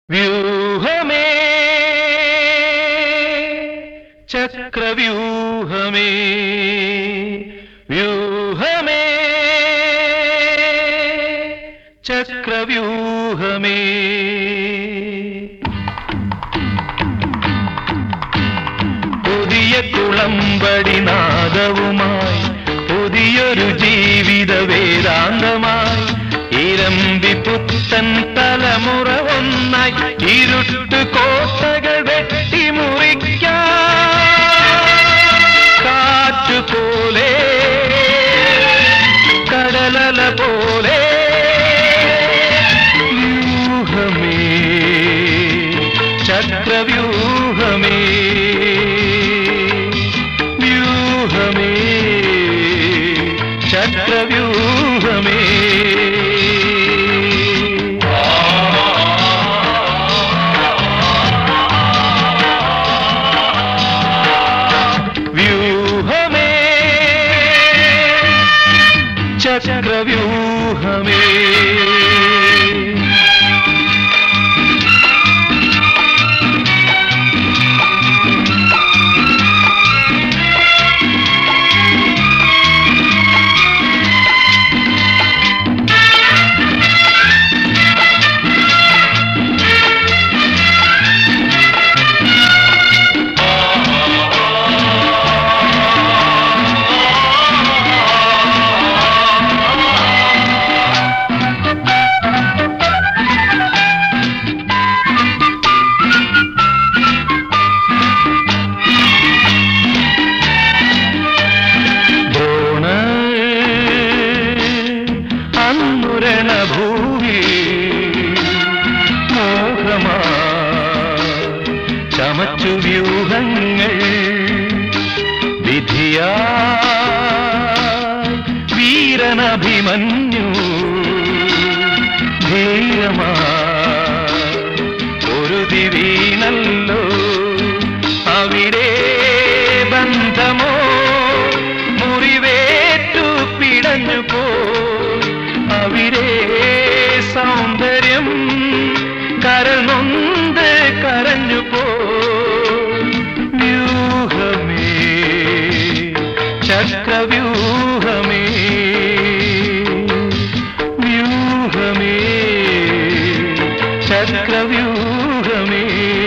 വ്യൂഹമേ ചക്രവ്യൂഹമേ വ്യൂഹമേ ചക്രവ്യൂഹമേ പുതിയ കുളമ്പടി നാദവുമായി പുതിയൊരു ജീവിത വേദാന്തമായി ഇരമ്പി പുത്തൻ തലമുറ ഒന്നായി ഇരുട്ട് കോട്ടകൾ വെട്ടിമുറിക്കാൻ കാറ്റുപോലെ കടലല പോലെ വ്യൂഹമേ ചക്രവ്യൂഹമേ വ്യൂഹമേ ചക്രവ്യൂഹമേ വ്യൂഹമേ ചക്രവ്യൂഹമേ ദ്രോണ അന്നുരണ ഭൂമി മോഹമാ ചമച്ചു വ്യൂഹങ്ങൾ വിധിയാ വീരനഭിമന്യു ധീരമാ ഒരു ദിവീണല്ലോ അവിടെ ബന്ധമോ മുറിവേറ്റു പിടഞ്ഞു പോ അവിടെ സൗന്ദര്യം കരനൊന്ത് കരഞ്ഞു പോ വ്യൂഹമേ ചക്രവ്യൂഹമേ വ്യൂഹമേ ചക്രവ്യൂഹമേ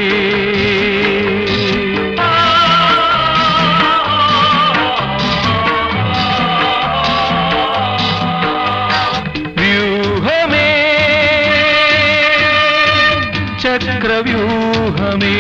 വ്യൂഹമേ ചക്രവ്യൂഹമേ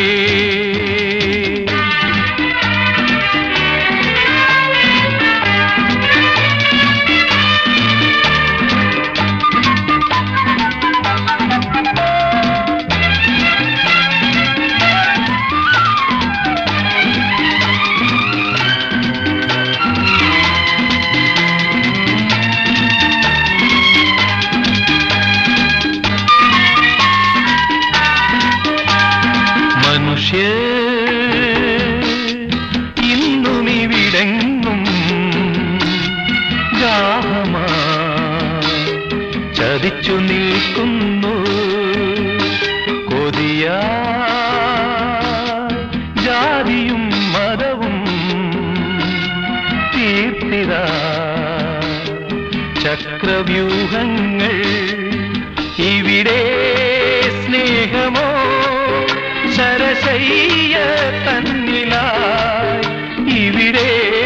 മനുഷ്യ ഇന്നും ഇവിടെങ്ങും ഗാഹമാ ചതിച്ചു നിൽക്കുന്നു കൊതിയ ജാതിയും മതവും തീർത്തിത ചക്രവ്യൂഹങ്ങൾ ഇവിടെ സ്നേഹമോ സരസയ്യ തന്നിലായി ഇവിടെ